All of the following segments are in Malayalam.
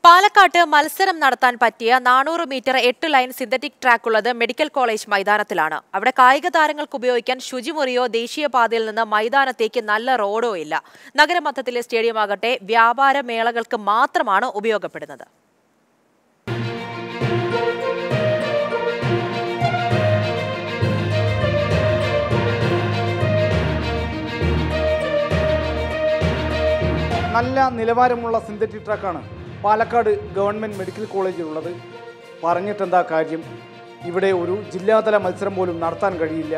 പാലക്കാട്ട് മത്സരം നടത്താൻ പറ്റിയ നാനൂറ് മീറ്റർ എട്ട് ലൈൻ സിന്തറ്റിക് ട്രാക്ക് ഉള്ളത് മെഡിക്കൽ കോളേജ് മൈതാനത്തിലാണ് അവിടെ കായിക താരങ്ങൾക്ക് ഉപയോഗിക്കാൻ ശുചിമുറിയോ ദേശീയപാതയിൽ നിന്ന് മൈതാനത്തേക്ക് നല്ല റോഡോ ഇല്ല നഗരമധ്യത്തിലെ സ്റ്റേഡിയമാകട്ടെ വ്യാപാര മേളകൾക്ക് മാത്രമാണ് ഉപയോഗപ്പെടുന്നത് നല്ല നിലവാരമുള്ള സിന്തറ്റിക് ട്രാക്കാണ് പാലക്കാട് ഗവൺമെൻറ് മെഡിക്കൽ കോളേജിലുള്ളത് പറഞ്ഞിട്ടെന്താ കാര്യം ഇവിടെ ഒരു ജില്ലാതല മത്സരം പോലും നടത്താൻ കഴിയില്ല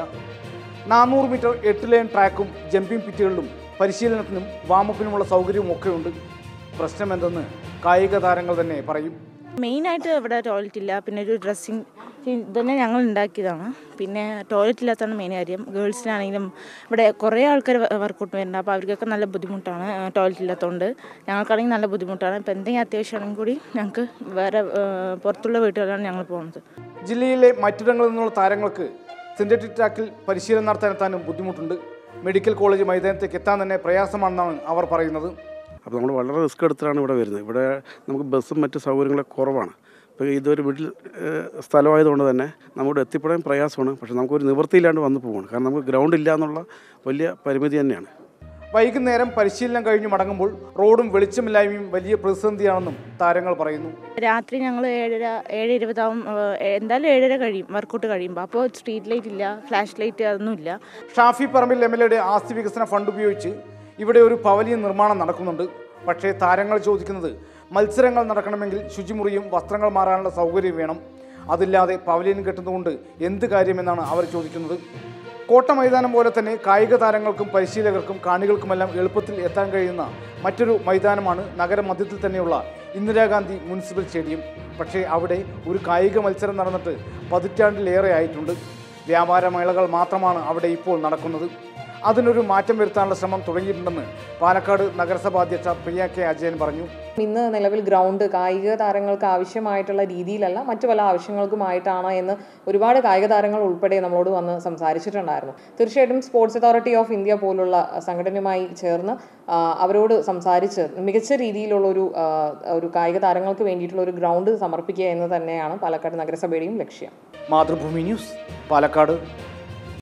നാനൂറ് മീറ്റർ എട്ട് ലൈൻ ട്രാക്കും ജമ്പിംഗ് പിറ്റുകളിലും പരിശീലനത്തിനും വാമപ്പിനുമുള്ള സൗകര്യവും ഒക്കെയുണ്ട് പ്രശ്നം എന്തെന്ന് കായിക താരങ്ങൾ തന്നെ പറയും മെയിനായിട്ട് ഇവിടെ ടോയ്ലറ്റ് ഇല്ല പിന്നെ ഒരു ഡ്രസ്സിങ് ഇതന്നെ ഞങ്ങൾ ഉണ്ടാക്കിയതാണ് പിന്നെ ടോയ്ലറ്റ് ഇല്ലാത്തതാണ് മെയിൻ കാര്യം ഗേൾസിനാണെങ്കിലും ഇവിടെ കുറേ ആൾക്കാർ വർക്കൗട്ട് വരുന്നുണ്ട് അപ്പോൾ അവർക്കൊക്കെ നല്ല ബുദ്ധിമുട്ടാണ് ടോയ്ലറ്റ് ഇല്ലാത്തതുകൊണ്ട് ഞങ്ങൾക്കാണെങ്കിൽ നല്ല ബുദ്ധിമുട്ടാണ് ഇപ്പോൾ എന്തെങ്കിലും അത്യാവശ്യമാണെങ്കിൽ കൂടി ഞങ്ങൾക്ക് വേറെ ഏഹ്, പുറത്തുള്ള വീട്ടുകളിലാണ് ഞങ്ങൾ പോകുന്നത് ജില്ലയിലെ മറ്റിടങ്ങളിൽ നിന്നുള്ള താരങ്ങൾക്ക് സിന്തറ്റിക് ട്രാക്കിൽ പരിശീലനം നടത്താനെത്താനും ബുദ്ധിമുട്ടുണ്ട് മെഡിക്കൽ കോളേജ് മൈതാനത്തേക്ക് എത്താൻ തന്നെ പ്രയാസമാണെന്നാണ് അവർ പറയുന്നത് അപ്പോൾ നമ്മൾ വളരെ റിസ്ക് എടുത്തിട്ടാണ് ഇവിടെ വരുന്നത് ഇവിടെ നമുക്ക് ബസ്സും മറ്റ് സൗകര്യങ്ങളൊക്കെ കുറവാണ് ഇപ്പോൾ ഇതൊരു മിഡിൽ ഏഹ്, സ്ഥലമായതുകൊണ്ട് തന്നെ നമ്മുടെ എത്തിപ്പെടാൻ പ്രയാസമാണ് പക്ഷേ നമുക്കൊരു നിവൃത്തിയില്ലാണ്ട് വന്നു പോവുകയാണ് കാരണം നമുക്ക് ഗ്രൗണ്ട് ഇല്ല എന്നുള്ള വലിയ പരിമിതി തന്നെയാണ് വൈകുന്നേരം പരിശീലനം കഴിഞ്ഞ് മടങ്ങുമ്പോൾ റോഡും വെളിച്ചമില്ലായ്മയും വലിയ പ്രതിസന്ധിയാണെന്നും താരങ്ങൾ പറയുന്നു രാത്രി ഞങ്ങൾ ഏഴര ഏഴ് ഇരുപതാവും ഏഹ്, എന്തായാലും ഏഴര കഴിയും വർക്കൗട്ട് കഴിയുമ്പോൾ അപ്പോൾ സ്ട്രീറ്റ് ലൈറ്റ് ഇല്ല ഫ്ലാഷ് ലൈറ്റ് അതൊന്നുമില്ല ഷാഫി പറമ്പിൽ എം എൽ എയുടെ ആസ്തി വികസന ഫണ്ട് ഉപയോഗിച്ച് ഇവിടെ ഒരു പവലിയൻ നിർമ്മാണം നടക്കുന്നുണ്ട് പക്ഷേ താരങ്ങൾ ചോദിക്കുന്നത് മത്സരങ്ങൾ നടക്കണമെങ്കിൽ ശുചിമുറിയും വസ്ത്രങ്ങൾ മാറാനുള്ള സൗകര്യം വേണം അതില്ലാതെ പവലിയൻ കെട്ടുന്നതുകൊണ്ട് എന്ത് കാര്യമെന്നാണ് അവർ ചോദിക്കുന്നത് കോട്ട മൈതാനം പോലെ തന്നെ കായിക താരങ്ങൾക്കും പരിശീലകർക്കും കാണികൾക്കുമെല്ലാം എളുപ്പത്തിൽ എത്താൻ കഴിയുന്ന മറ്റൊരു മൈതാനമാണ് നഗരമധ്യത്തിൽ തന്നെയുള്ള ഇന്ദിരാഗാന്ധി മുനിസിപ്പൽ സ്റ്റേഡിയം പക്ഷേ അവിടെ ഒരു കായിക മത്സരം നടന്നിട്ട് പതിറ്റാണ്ടിലേറെ ആയിട്ടുണ്ട് വ്യാപാരമേളകൾ മാത്രമാണ് അവിടെ ഇപ്പോൾ നടക്കുന്നത് അതിനൊരു മാറ്റം വരുത്താനുള്ള ശ്രമം തുടങ്ങിയിട്ടുണ്ടെന്ന് പാലക്കാട് നഗരസഭാ അധ്യക്ഷ പ്രിയ കെ അജയൻ പറഞ്ഞു ഇന്ന് നിലവിൽ ഗ്രൗണ്ട് കായിക താരങ്ങൾക്ക് ആവശ്യമായിട്ടുള്ള രീതിയിലല്ല മറ്റു പല ആവശ്യങ്ങൾക്കുമായിട്ടാണ് എന്ന് ഒരുപാട് കായിക താരങ്ങൾ ഉൾപ്പെടെ നമ്മളോട് വന്ന് സംസാരിച്ചിട്ടുണ്ടായിരുന്നു തീർച്ചയായിട്ടും സ്പോർട്സ് അതോറിറ്റി ഓഫ് ഇന്ത്യ പോലുള്ള സംഘടനയുമായി ചേർന്ന് ആ, അവരോട് സംസാരിച്ച് മികച്ച രീതിയിലുള്ള ഒരു ആ, ഒരു കായിക താരങ്ങൾക്ക് വേണ്ടിയിട്ടുള്ള ഒരു ഗ്രൗണ്ട് സമർപ്പിക്കുക എന്ന് തന്നെയാണ് പാലക്കാട് നഗരസഭയുടെയും ലക്ഷ്യം മാതൃഭൂമി ന്യൂസ് പാലക്കാട്